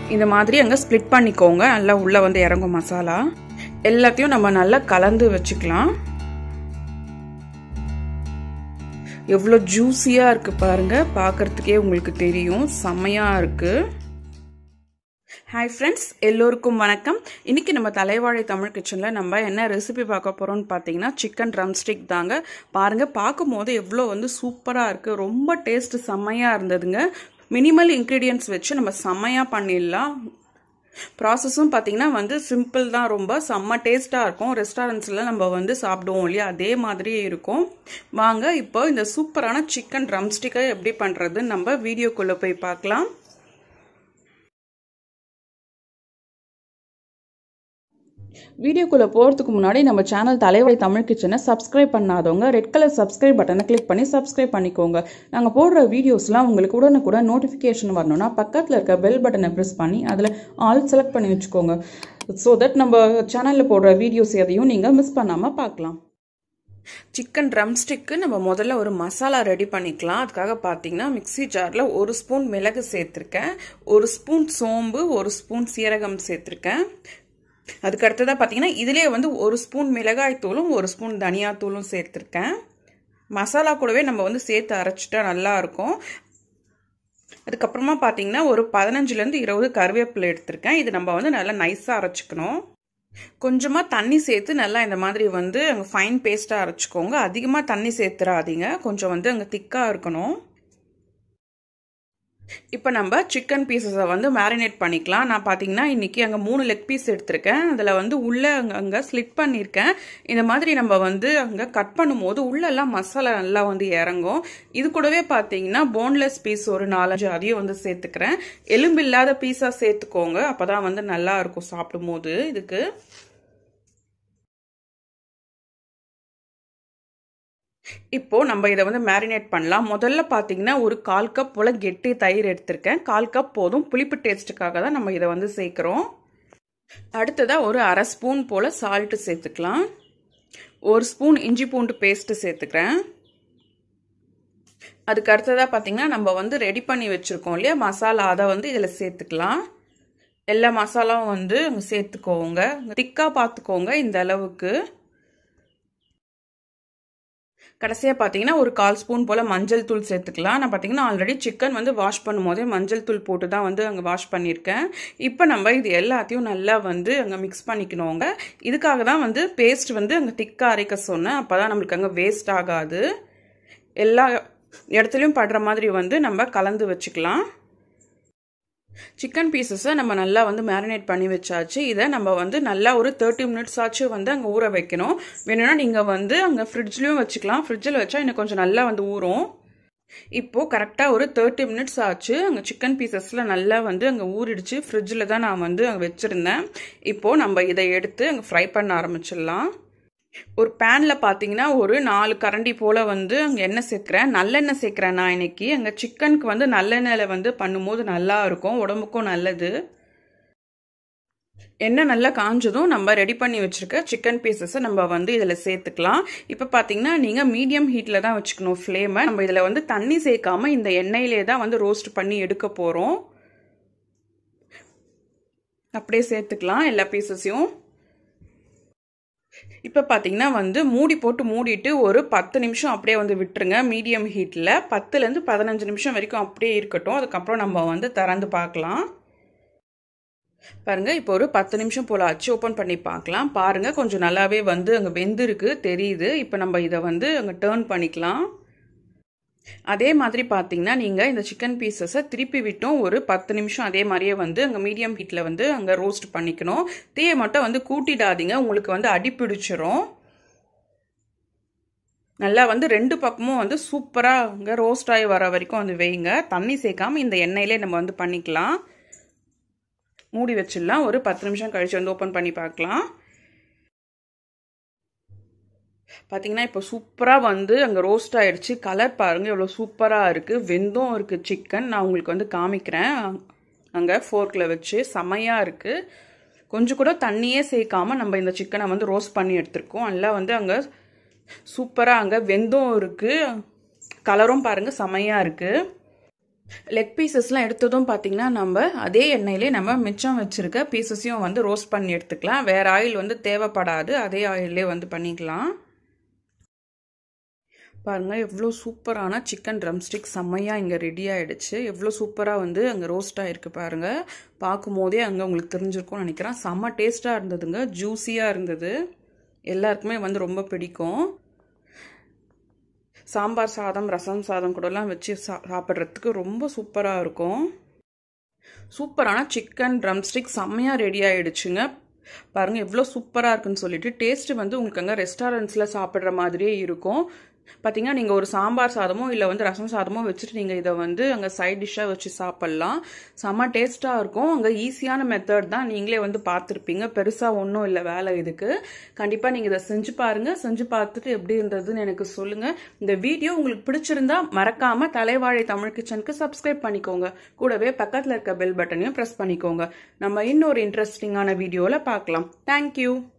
இந்த மாதிரி அங்கே ஸ்ப்ளிட் பண்ணிக்கோங்க நல்லா உள்ளே வந்து இறங்கும் மசாலா எல்லாத்தையும் நம்ம நல்லா கலந்து வச்சுக்கலாம் எவ்வளோ ஜூஸியாக இருக்குது பாருங்கள் பார்க்குறதுக்கே உங்களுக்கு தெரியும் செம்மையாக இருக்குது ஹாய் ஃப்ரெண்ட்ஸ் எல்லோருக்கும் வணக்கம் இன்றைக்கி நம்ம தலைவாழை தமிழ் கிச்சனில் நம்ம என்ன ரெசிபி பார்க்க போகிறோம்னு பார்த்தீங்கன்னா சிக்கன் ட்ரம் ஸ்டிக் தாங்க பாருங்கள் பார்க்கும்போது எவ்வளோ வந்து சூப்பராக இருக்குது ரொம்ப டேஸ்ட்டு செம்மையாக இருந்ததுங்க மினிமல் இன்க்ரீடியன்ட்ஸ் வச்சு நம்ம செம்மையாக பண்ணிடலாம் ப்ராசஸும் பார்த்தீங்கன்னா வந்து சிம்பிள் தான் ரொம்ப செம்ம டேஸ்ட்டாக இருக்கும் ரெஸ்டாரண்ட்ஸில் நம்ம வந்து சாப்பிடுவோம் இல்லையா அதே மாதிரியே இருக்கும் வாங்க இப்போ இந்த சூப்பரான சிக்கன் ட்ரம் ஸ்டிக்கை எப்படி பண்ணுறதுன்னு நம்ம வீடியோக்குள்ளே போய் பார்க்கலாம் வீடியோக்குள்ளே போகிறதுக்கு முன்னாடி நம்ம சேனல் தலைவலி தமிழ் கிச்சனை சப்ஸ்கிரைப் பண்ணாதவங்க ரெட் கலர் சப்ஸ்கிரைப் பட்டனை கிளிக் பண்ணி சப்ஸ்கிரைப் பண்ணிக்கோங்க நாங்கள் போடுற வீடியோஸ்லாம் உங்களுக்கு உடனுக்குடன் நோட்டிஃபிகேஷன் வரணும்னா பக்கத்தில் இருக்க பெல் பட்டனை ப்ரெஸ் பண்ணி அதில் ஆல் செலக்ட் பண்ணி வச்சுக்கோங்க ஸோ தட் நம்ம சேனலில் போடுற வீடியோஸ் எதையும் நீங்கள் மிஸ் பண்ணாமல் பார்க்கலாம் சிக்கன் ட்ரம் ஸ்டிக்கு நம்ம முதல்ல ஒரு மசாலா ரெடி பண்ணிக்கலாம் அதுக்காக பார்த்தீங்கன்னா மிக்சி ஜாரில் ஒரு ஸ்பூன் மிளகு சேர்த்துருக்கேன் ஒரு ஸ்பூன் சோம்பு ஒரு ஸ்பூன் சீரகம் சேர்த்துருக்கேன் அதுக்கு அடுத்ததாக பார்த்தீங்கன்னா இதிலே வந்து ஒரு ஸ்பூன் மிளகாய் தூளும் ஒரு ஸ்பூன் தனியாத்தூளும் சேர்த்துருக்கேன் மசாலா கூடவே நம்ம வந்து சேர்த்து அரைச்சிட்டா நல்லாயிருக்கும் அதுக்கப்புறமா பார்த்தீங்கன்னா ஒரு பதினஞ்சுலேருந்து இருபது கருவேப்பிலை எடுத்திருக்கேன் இது நம்ம வந்து நல்லா நைஸாக அரைச்சிக்கணும் கொஞ்சமாக தண்ணி சேர்த்து நல்லா இந்த மாதிரி வந்து அங்கே ஃபைன் பேஸ்ட்டாக அரைச்சிக்கோங்க அதிகமாக தண்ணி சேர்த்துறாதீங்க கொஞ்சம் வந்து அங்கே திக்காக இருக்கணும் இப்போ நம்ம சிக்கன் பீசஸை வந்து மேரினேட் பண்ணிக்கலாம் நான் பார்த்தீங்கன்னா இன்றைக்கி அங்கே மூணு லெக் பீஸ் எடுத்திருக்கேன் அதில் வந்து உள்ளே அங்கே அங்கே ஸ்லிட் பண்ணியிருக்கேன் இந்த மாதிரி நம்ம வந்து அங்கே கட் பண்ணும்போது உள்ளெல்லாம் மசாலா நல்லா வந்து இறங்கும் இது கூடவே பார்த்தீங்கன்னா போன்லெஸ் பீஸ் ஒரு நாலஞ்சு அதையும் வந்து சேர்த்துக்கிறேன் எலும்பு இல்லாத பீஸாக சேர்த்துக்கோங்க அப்போ தான் வந்து நல்லா இருக்கும் சாப்பிடும்போது இதுக்கு இப்போ நம்ம இதை வந்து மேரினேட் பண்ணலாம் முதல்ல பார்த்தீங்கன்னா ஒரு கால் கப் போல் கெட்டி தயிர் எடுத்திருக்கேன் கால் கப் போதும் புளிப்பு டேஸ்ட்டுக்காக தான் நம்ம இதை வந்து சேர்க்குறோம் அடுத்ததாக ஒரு அரை ஸ்பூன் போல் சால்ட்டு சேர்த்துக்கலாம் ஒரு ஸ்பூன் இஞ்சி பூண்டு பேஸ்ட்டு சேர்த்துக்கிறேன் அதுக்கு அடுத்ததாக பார்த்தீங்கன்னா நம்ம வந்து ரெடி பண்ணி வச்சுருக்கோம் இல்லையா மசாலா அதை வந்து இதில் சேர்த்துக்கலாம் எல்லா மசாலாவும் வந்து சேர்த்துக்கோங்க திக்காக பார்த்துக்கோங்க இந்த அளவுக்கு கடைசியாக பார்த்தீங்கன்னா ஒரு கால் ஸ்பூன் போல் மஞ்சள் தூள் சேர்த்துக்கலாம் நான் பார்த்தீங்கன்னா ஆல்ரெடி சிக்கன் வந்து வாஷ் பண்ணும்போதே மஞ்சள் தூள் போட்டு தான் வந்து அங்கே வாஷ் பண்ணியிருக்கேன் இப்போ நம்ம இது எல்லாத்தையும் நல்லா வந்து அங்கே மிக்ஸ் பண்ணிக்கணுங்க இதுக்காக தான் வந்து பேஸ்ட் வந்து அங்கே திக்காக அரைக்க சொன்னேன் அப்போ தான் நம்மளுக்கு அங்கே வேஸ்ட் ஆகாது எல்லா இடத்துலையும் படுற மாதிரி வந்து நம்ம கலந்து வச்சுக்கலாம் சிக்கன் பீசஸை நம்ம நல்லா வந்து மேரினேட் பண்ணி வச்சாச்சு இதை நம்ம வந்து நல்லா ஒரு தேர்ட்டி மினிட்ஸ் ஆச்சு வந்து அங்கே ஊற வைக்கணும் வேணும்னா நீங்கள் வந்து அங்கே ஃப்ரிட்ஜ்லேயும் வச்சுக்கலாம் ஃப்ரிட்ஜில் வச்சா இன்னும் கொஞ்சம் நல்லா வந்து ஊறும் இப்போது கரெக்டாக ஒரு தேர்ட்டி மினிட்ஸ் ஆச்சு அங்கே சிக்கன் பீசஸில் நல்லா வந்து அங்கே ஊறிடுச்சு ஃப்ரிட்ஜில் தான் நான் வந்து அங்கே வச்சுருந்தேன் இப்போது நம்ம இதை எடுத்து அங்கே ஃப்ரை பண்ண ஆரம்பிச்சிடலாம் ஒரு பேனில் பார்த்தீங்கன்னா ஒரு நாலு கரண்டி போல் வந்து அங்கே எண்ணெய் சேர்க்குறேன் நல்லெண்ணெய் சேர்க்குறேன் நான் இன்னைக்கு அங்கே சிக்கனுக்கு வந்து நல்லெண்ணெயில் வந்து பண்ணும்போது நல்லா இருக்கும் உடம்புக்கும் நல்லது எண்ணெய் நல்லா காஞ்சதும் நம்ம ரெடி பண்ணி வச்சுருக்க சிக்கன் பீசஸை நம்ம வந்து இதில் சேர்த்துக்கலாம் இப்போ பார்த்தீங்கன்னா நீங்கள் மீடியம் ஹீட்டில் தான் வச்சுக்கணும் ஃப்ளேமை நம்ம இதில் வந்து தண்ணி சேர்க்காம இந்த எண்ணெயிலே தான் வந்து ரோஸ்ட் பண்ணி எடுக்க போகிறோம் அப்படியே சேர்த்துக்கலாம் எல்லா பீசஸையும் இப்போ பார்த்தீங்கன்னா வந்து மூடி போட்டு மூடிட்டு ஒரு பத்து நிமிஷம் அப்படியே வந்து விட்டுருங்க மீடியம் ஹீட்டில் பத்துலேருந்து பதினஞ்சு நிமிஷம் வரைக்கும் அப்படியே இருக்கட்டும் அதுக்கப்புறம் நம்ம வந்து திறந்து பார்க்கலாம் பாருங்கள் இப்போ ஒரு பத்து நிமிஷம் போல் ஆச்சு ஓப்பன் பண்ணி பார்க்கலாம் பாருங்கள் கொஞ்சம் நல்லாவே வந்து அங்கே வெந்திருக்கு தெரியுது இப்போ நம்ம இதை வந்து அங்கே டேர்ன் பண்ணிக்கலாம் அதே மாதிரி பார்த்தீங்கன்னா நீங்கள் இந்த சிக்கன் பீசஸை திருப்பி விட்டும் ஒரு பத்து நிமிஷம் அதே மாதிரியே வந்து அங்கே மீடியம் ஹீட்டில் வந்து அங்கே ரோஸ்ட் பண்ணிக்கணும் தீயை மட்டும் வந்து கூட்டிடாதீங்க உங்களுக்கு வந்து அடி பிடிச்சிரும் நல்லா வந்து ரெண்டு பக்கமும் வந்து சூப்பராக அங்கே ரோஸ்ட் ஆகி வர வரைக்கும் வந்து வைங்க தண்ணி சேர்க்காம இந்த எண்ணெயிலே நம்ம வந்து பண்ணிக்கலாம் மூடி வச்சிடலாம் ஒரு பத்து நிமிஷம் கழிச்சு வந்து ஓப்பன் பண்ணி பார்க்கலாம் பார்த்தீங்கன்னா இப்போ சூப்பராக வந்து அங்கே ரோஸ்ட் ஆகிடுச்சு கலர் பாருங்கள் எவ்வளோ சூப்பராக இருக்குது வெந்தும் இருக்குது சிக்கன் நான் உங்களுக்கு வந்து காமிக்கிறேன் அங்கே ஃபோர்க்கில் வச்சு செமையாக இருக்குது கொஞ்சம் கூட தண்ணியே சேர்க்காம நம்ம இந்த சிக்கனை வந்து ரோஸ்ட் பண்ணி எடுத்திருக்கோம் நல்லா வந்து அங்கே சூப்பராக அங்கே வெந்தும் இருக்குது கலரும் பாருங்கள் செமையாக இருக்குது லெக் பீசஸ்லாம் எடுத்ததும் பார்த்தீங்கன்னா நம்ம அதே எண்ணெயிலே நம்ம மிச்சம் வச்சுருக்க பீசஸையும் வந்து ரோஸ்ட் பண்ணி எடுத்துக்கலாம் வேறு ஆயில் வந்து தேவைப்படாது அதே ஆயிலே வந்து பண்ணிக்கலாம் பாருங்கள் எவ்வளோ சூப்பரான சிக்கன் ட்ரம்ஸ்டிக் செம்மையாக இங்கே ரெடி ஆகிடுச்சு எவ்வளோ சூப்பராக வந்து அங்கே ரோஸ்ட் ஆகிருக்கு பாருங்கள் பார்க்கும் போதே அங்கே உங்களுக்கு தெரிஞ்சிருக்கும்னு நினைக்கிறேன் செம்ம டேஸ்ட்டாக இருந்ததுங்க ஜூஸியாக இருந்தது எல்லாருக்குமே வந்து ரொம்ப பிடிக்கும் சாம்பார் சாதம் ரசம் சாதம் கூடலாம் வச்சு சா சாப்பிட்றதுக்கு ரொம்ப சூப்பராக இருக்கும் சூப்பரான சிக்கன் ட்ரம்ஸ்டிக் செம்மையாக ரெடி ஆகிடுச்சுங்க பாருங்கள் எவ்வளோ சூப்பராக இருக்குன்னு சொல்லிட்டு டேஸ்ட்டு வந்து உங்களுக்கு அங்கே ரெஸ்டாரண்ட்ஸில் சாப்பிட்ற மாதிரியே இருக்கும் பார்த்தீங்கன்னா நீங்கள் ஒரு சாம்பார் சாதமோ இல்லை வந்து ரசம் சாதமோ வச்சுட்டு நீங்கள் இதை வந்து அங்கே சைட் டிஷ்ஷாக வச்சு சாப்பிட்லாம் செம்ம டேஸ்ட்டாக இருக்கும் அங்கே ஈஸியான மெத்தட் தான் நீங்களே வந்து பார்த்துருப்பீங்க பெருசாக ஒன்றும் இல்லை வேலை இதுக்கு கண்டிப்பாக நீங்கள் இதை செஞ்சு பாருங்கள் செஞ்சு பார்த்துட்டு எப்படி இருந்ததுன்னு எனக்கு சொல்லுங்கள் இந்த வீடியோ உங்களுக்கு பிடிச்சிருந்தா மறக்காமல் தலைவாழை தமிழ் கிச்சனுக்கு சப்ஸ்கிரைப் பண்ணிக்கோங்க கூடவே பக்கத்தில் இருக்க பெல் பட்டனையும் ப்ரெஸ் பண்ணிக்கோங்க நம்ம இன்னொரு இன்ட்ரெஸ்டிங்கான வீடியோவில் பார்க்கலாம் தேங்க்யூ